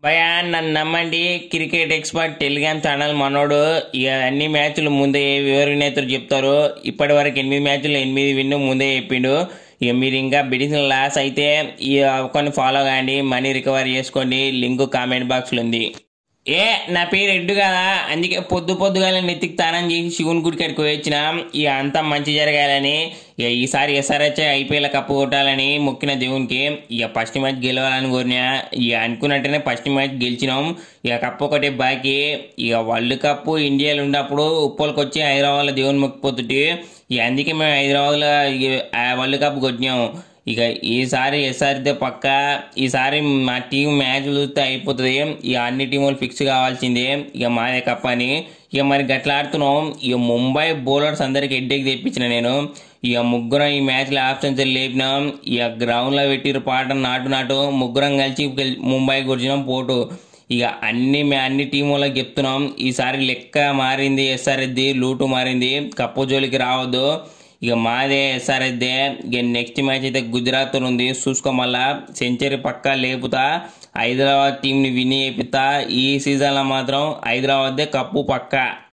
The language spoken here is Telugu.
భయా నన్ను నమ్మండి క్రికెట్ ఎక్స్పర్ట్ టెలిగ్రామ్ ఛానల్ మనోడు ఇక అన్ని మ్యాచ్లు ముందే వివరణేతలు చెప్తారు ఇప్పటి వరకు ఎనిమిది మ్యాచ్లు ఎనిమిది విన్ను ముందే చెప్పిండు ఇక మీరు ఇంకా బిడిసిన లాస్ అయితే ఈ కొన్ని ఫాలో కాండి మనీ రికవర్ చేసుకోండి లింక్ కామెంట్ బాక్స్లో ఉంది ఏ నా పేరు ఎడ్డు కదా అందుకే పొద్దు పొద్దుగాల నెత్తికి తానం చేసి శివుని గుడికి అడికి వచ్చిన ఇక అంతా మంచి జరగాలని ఇక ఈసారి ఎస్ఆర్హెచ్ ఐపీఎల్ కప్పు కొట్టాలని మొక్కిన దేవునికి ఇక ఫస్ట్ మ్యాచ్ గెలవాలని కోరినా ఇక అనుకున్నట్టునే ఫస్ట్ మ్యాచ్ గెలిచినాం ఇక కప్పు ఒకటే బాకీ ఇక వరల్డ్ కప్ ఇండియాలో ఉన్నప్పుడు ఉప్పలకి వచ్చి హైదరాబాద్లో దేవుని మొక్కిపోతుంటే ఇక అందుకే మేము హైదరాబాద్లో ఇక ఆ వరల్డ్ కప్ కొట్టినాము ఇక ఈసారి ఎస్ఆర్దే పక్క ఈసారి మా టీం మ్యాచ్ చూస్తే అయిపోతుంది ఇక అన్ని టీములు ఫిక్స్ కావాల్సిందే ఇక మాదే కప్ అని ఇక మరి గట్లా ఆడుతున్నాం ఇక ముంబై బౌలర్స్ అందరికి హెడ్డేకి తెప్పించిన నేను ఇక ముగ్గురం ఈ మ్యాచ్లో ఆప్షన్స్ లేపినాం ఇక గ్రౌండ్లో పెట్టిరు పాట నాటు నాటు ముగ్గురం కలిసి గెల్- ముంబై గురిచినాం పోటు ఇక అన్ని మే- అన్ని టీములకు చెప్తున్నాం ఈసారి లెక్క మారింది ఎస్ఆర్ఎద్ది లూటు మారింది కప్పు జోలికి రావద్దు ఇక మాదే ఎస్ఆర్ఎద్దే ఇక నెక్స్ట్ మ్యాచ్ అయితే గుజరాత్ ఉంది చూసుకో మళ్ళా సెంచరీ పక్కా లేపుతా హైదరాబాద్ టీంని విన్ చేపిస్తా ఈ సీజన్లో మాత్రం హైదరాబాద్దే కప్పు పక్కా